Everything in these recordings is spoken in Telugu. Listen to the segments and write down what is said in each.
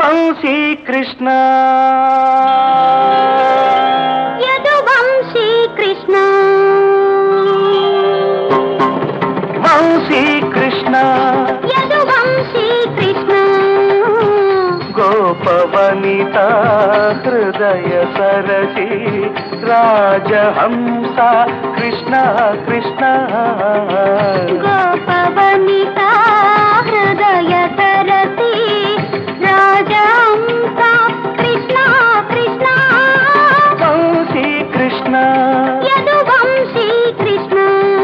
వంశీ కృష్ణ యదువంశీ కృష్ణ వంశీ కృష్ణ యదువంశీ కృష్ణ గోపవనిత హృదయ సరసి రాజహంస కృష్ణ కృష్ణ గోపవనిత హృదయ సరసి రాజహంస కృష్ణ కృష్ణ వంశీ కృష్ణ యదువంశీ కృష్ణ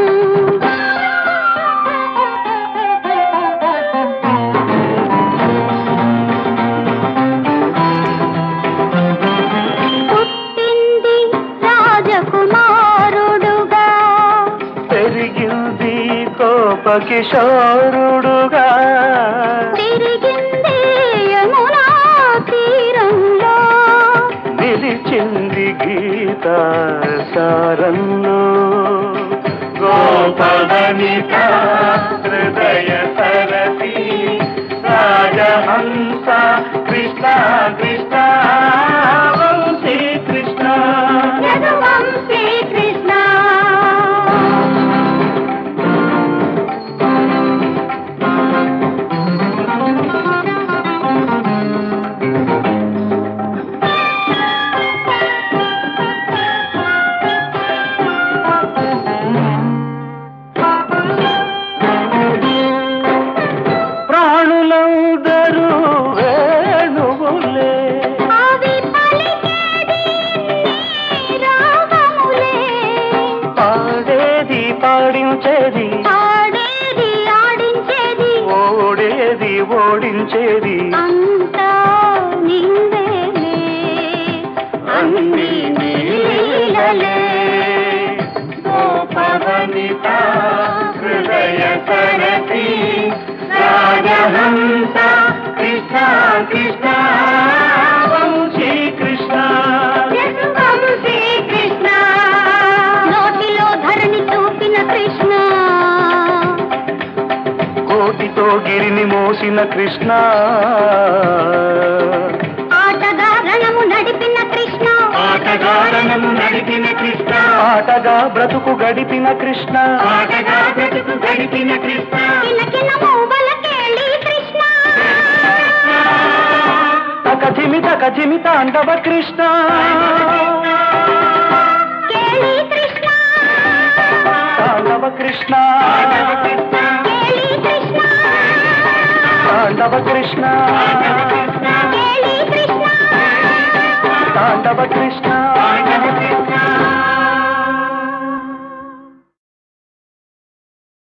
పుట్టింది రాజకుమారుడుగా పెరిగింది కోప కిషోరుడుగా తిరిగింది యమునా తీరంలో నిలిచింది గీత సారన్ను గోపవనిత హృదయ సరసి రాజహంస కృష్ణ కృష్ణ వంశీ కృష్ణ యదువంశీ కృష్ణ ప్రాణులందరూ వేణువులే అవి పలికేది నీ రాగములే పాడేది పాడించేది ఆడేది ఆడించేది ఓడేది ఓడించేది అంతా నీవేలే అన్ని నీలీలలే గోపవనిత హృదయ సరసి రాజహంస కృష్ణ కృష్ణ వంశీ కృష్ణ యదువంశీ కృష్ణ నోటిలో ధరణి చూపిన కృష్ణ కోటితో గిరిని మోసిన కృష్ణ ఆటగా రణము నడిపిన కృష్ణ ఆటగారణము నడిపిన కృష్ణ ఆటగా బ్రతుకు గడిపిన కృష్ణ ఆటగా బ్రతుకు గడిపిన కృష్ణ కిలకిల మూవల కేళి కృష్ణ తకధిమి తకధిమి తాండవ కృష్ణ కేళి కృష్ణ తాండవ కృష్ణ కేళి కృష్ణ తాండవ కృష్ణ కేళి కృష్ణ తాండవ కృష్ణ